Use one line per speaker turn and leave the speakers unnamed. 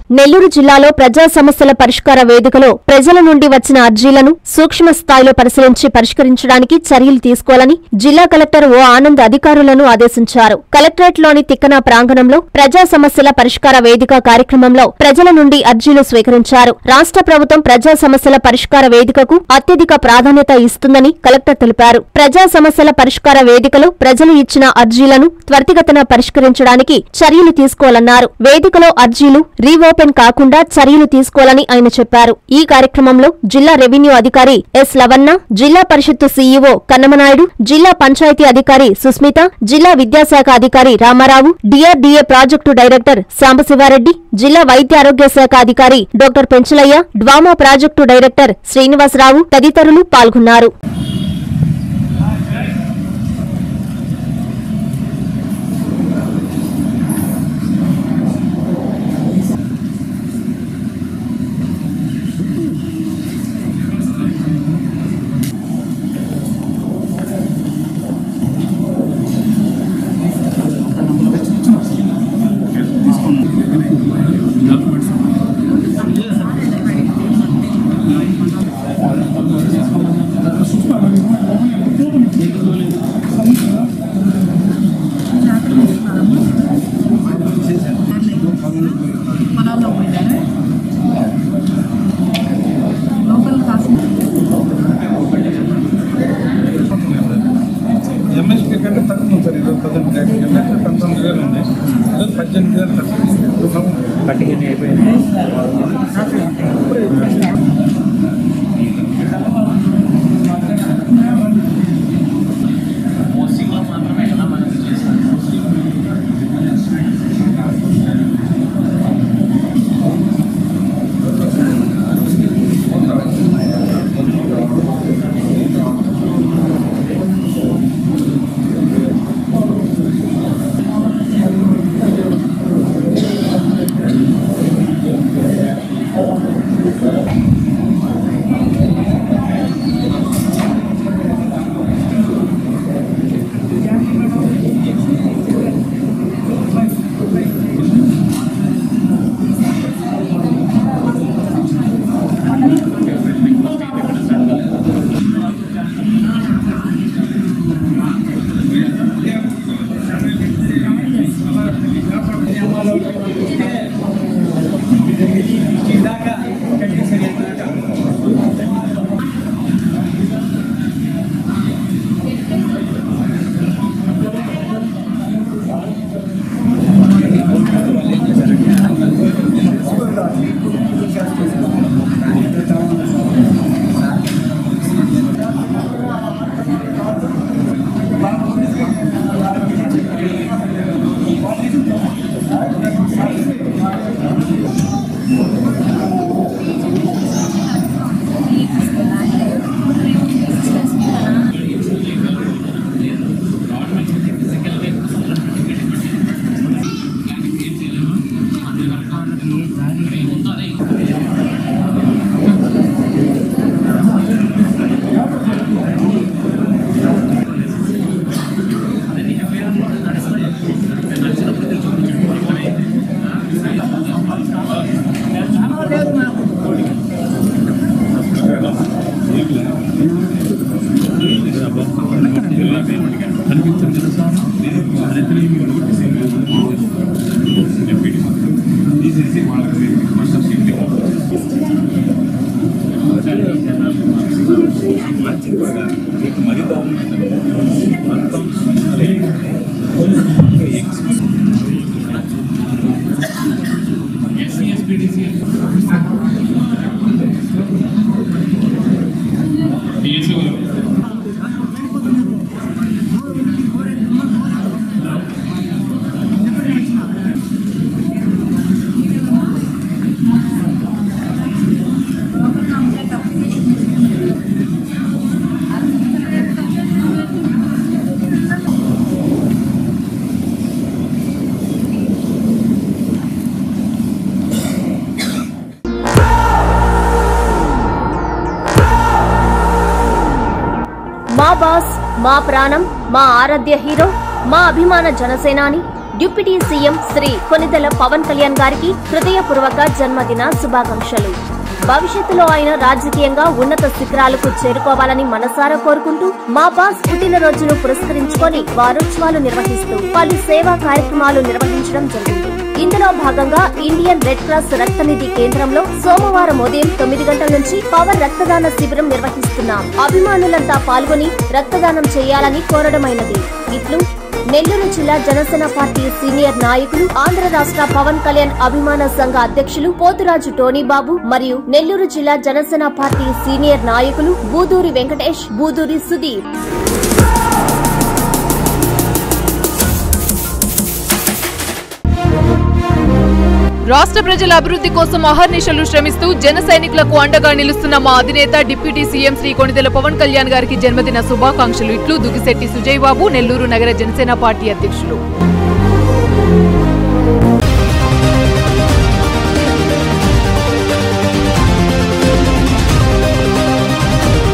నెల్లూరు జిల్లాలో ప్రజా సమస్యల పరిష్కార వేదికలో ప్రజల నుండి వచ్చిన అర్జీలను సూక్ష్మ స్థాయిలో పరిశీలించి పరిష్కరించడానికి చర్యలు తీసుకోవాలని జిల్లా కలెక్టర్ ఓ ఆనంద్ అధికారులను ఆదేశించారు కలెక్టరేట్లోని తిక్కన ప్రాంగణంలో ప్రజా సమస్యల పరిష్కార వేదిక కార్యక్రమంలో ప్రజల నుండి అర్జీలు స్వీకరించారు రాష్ట్ర ప్రభుత్వం ప్రజా సమస్యల పరిష్కార వేదికకు అత్యధిక ప్రాధాన్యత ఇస్తుందని కలెక్టర్ తెలిపారు ప్రజా సమస్యల పరిష్కార వేదికలో ప్రజలు ఇచ్చిన అర్జీలను త్వరితగతిన పరిష్కరించడానికి చర్యలు తీసుకోవాలన్నారు వేదికలో అర్జీలు రీఓపెన్ కాకుండా చర్యలు తీసుకోవాలని ఆయన చెప్పారు ఈ కార్యక్రమంలో జిల్లా రెవెన్యూ అధికారి ఎస్ లవన్న జిల్లా పరిషత్తు సీఈఓ కన్నమనాయుడు జిల్లా పంచాయతీ అధికారి సుస్మిత జిల్లా విద్యాశాఖ అధికారి Ramarao DRDA project director Sambasivareddy జిల్లా వైద్య ఆరోగ్య శాఖ అధికారి doctor Penchalaiah DWAMA project director Srinivasarao తదితరులు పాల్గొన్నారు
పొలాల్లో పోయినారా లోకల్ కాసిన
ఎంఎస్పీ కంటే తక్కువ ఉంది సార్ ఈరోజు ప్రజెంట్ ఎంఎస్పీ పంతొమ్మిది వేలు ఉంది ఈరోజు పద్దెనిమిది వేలు తక్కువ
పట్టుకుని అయిపోయింది మా బాస్ మా ప్రాణం మా ఆరాధ్య హీరో మా అభిమాన జనసేనాని
డిప్యూటీ సీఎం శ్రీ కొనిదెల పవన్ కళ్యాణ్ గారికి హృదయపూర్వక జన్మదిన శుభాకాంక్షలు భవిష్యత్తులో ఆయన రాజకీయంగా ఉన్నత శిఖరాలకు చేరుకోవాలని మనసారా కోరుకుంటూ మా బాస్ పుట్టినరోజును పురస్కరించుకొని వారోత్సవాలు నిర్వహిస్తూ పలు సేవా కార్యక్రమాలు నిర్వహించడం జరిగింది ఇందులో భాగంగా ఇండియన్ రెడ్ క్రాస్ రక్తనిధి కేంద్రంలో సోమవారం ఉదయం తొమ్మిది గంటల నుంచి పవర్ రక్తదాన శిబిరం నిర్వహిస్తున్నాం అభిమానులంతా పాల్గొని రక్తదానం చేయాలని కోరడమైనది ఇట్లు నెల్లూరు జిల్లా జనసేన పార్టీ సీనియర్ నాయకులు ఆంధ్ర రాష్ట్ర పవన్ కళ్యాణ్ అభిమాన సంఘ అధ్యక్షులు పోతురాజు టోనీ బాబు మరియు నెల్లూరు జిల్లా జనసేన పార్టీ సీనియర్ నాయకులు బూదూరి వెంకటేష్ బూదూరి సుధీర్
రాష్ట్ర ప్రజల అభివృద్ధి కోసం అహర్నిశలు శ్రమిస్తూ జన సైనికులకు అండగా నిలుస్తున్న మా అధినేత డిప్యూటీ సీఎం శ్రీ కొణిదెల పవన్ కళ్యాణ్ గారికి జన్మదిన శుభాకాంక్షలు ఇట్లు దుగిశెట్టి సుజయ్ బాబు నెల్లూరు నగర జనసేన పార్టీ అధ్యక్షులు